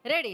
ready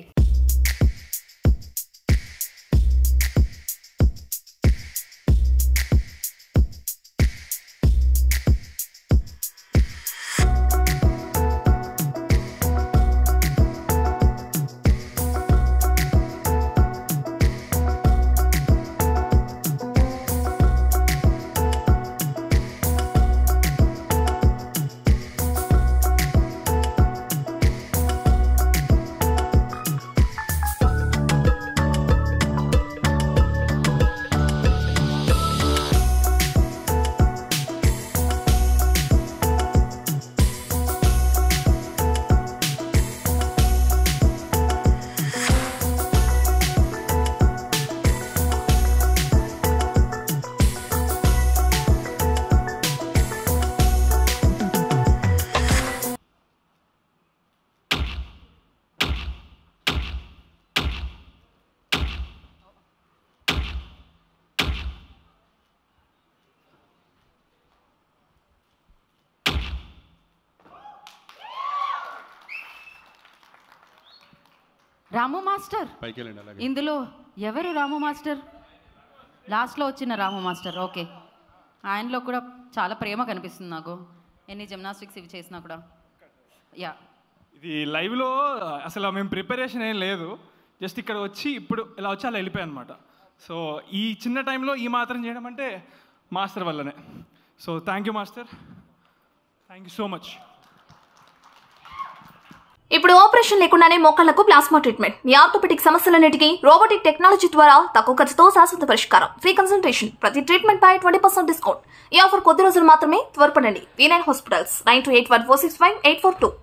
రాము master పైకి వెళ్ళండి అలాగే ఇందులో ఎవరు రాము మాస్టర్ లాస్ట్లో వచ్చిన రాము మాస్టర్ ఓకే ఆయనలో కూడా చాలా ప్రేమ కనిపిస్తుంది నాకు ఎన్ని జిమ్నాస్టిక్స్ ఇవి చేసినా కూడా యా ఇది లైవ్లో అసలు మేము ప్రిపరేషన్ ఏం లేదు జస్ట్ ఇక్కడ వచ్చి ఇప్పుడు ఇలా వచ్చి అలా వెళ్ళిపోయాయి అనమాట సో ఈ చిన్న టైంలో ఈ మాత్రం చేయడం అంటే మాస్టర్ వల్లనే so thank you master thank you so much ఇప్పుడు ఆపరేషన్ లేకుండానే మోకాళ్లకు ప్లాస్మా ట్రీట్మెంట్ మీ ఆర్థోపెటిక్ సమస్యలన్నిటికీ రోబోటిక్ టెక్నాలజీ ద్వారా తక్కువ ఖర్చుతో శాశ్వత పరిష్కారం ఫ్రీ కన్సల్టేషన్ ప్రతి ట్రీట్మెంట్ పై ట్వంటీ పర్సెంట్ డిస్కౌంట్ ఈ ఆఫర్ కొద్ది రోజులు మాత్రమే త్వరపడండి V nine hospitals nine two eight one four six five eight four two